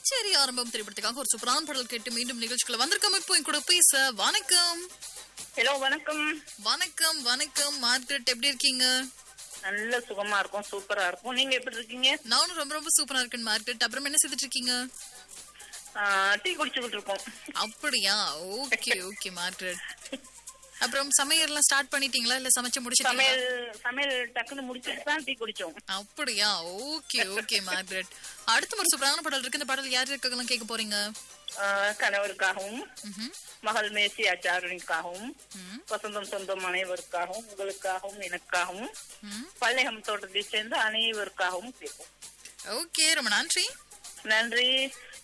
கச்சேரி ஆரம்பம் திரைப்படத்துக்காக ஒரு சூப்பரான பாடல் கேட்டு மீண்டும் நிகழ்ச்சிக்குள்ள வந்திருக்கோம் இப்போ என் கூட பேச வணக்கம் ஹலோ வணக்கம் வணக்கம் வணக்கம் மார்கரெட் எப்படி இருக்கீங்க நல்ல சுகமா இருக்கும் சூப்பரா இருக்கும் நீங்க எப்படி இருக்கீங்க நானும் ரொம்ப ரொம்ப சூப்பரா இருக்கேன் மார்கரெட் அப்புறம் என்ன செய்துட்டு இருக்கீங்க ஆ, டீ குடிச்சுக்கிட்டு இருக்கோம் அப்படியா ஓகே ஓகே மார்கரெட் அப்புறம் சமையல் எல்லாம் ஸ்டார்ட் பண்ணிட்டீங்களா இல்ல சமைச்சு முடிச்சிட்டீங்களா சமையல் சமையல் டக்குன்னு முடிச்சுட்டு தான் டீ குடிச்சோம் அப்படியா ஓகே ஓகே மார்கரெட் அடுத்த ஒரு சூப்பரான பாடல் இருக்கு இந்த பாடல் யார் இருக்கலாம் கேட்க போறீங்க ஆ, கணவருக்காகவும் ம்ஹும். மகள் மேசி ஆச்சாரனுக்காகவும் ம், வசந்தம் சொந்தம் அனைவருக்காகவும் உங்களுக்காகவும் எனக்காகவும் ம். பள்ளிகம் தோட்டத்தை சேர்ந்த அனைவருக்காகவும் கேட்போம் ஓகே ரொம்ப நன்றி நன்றி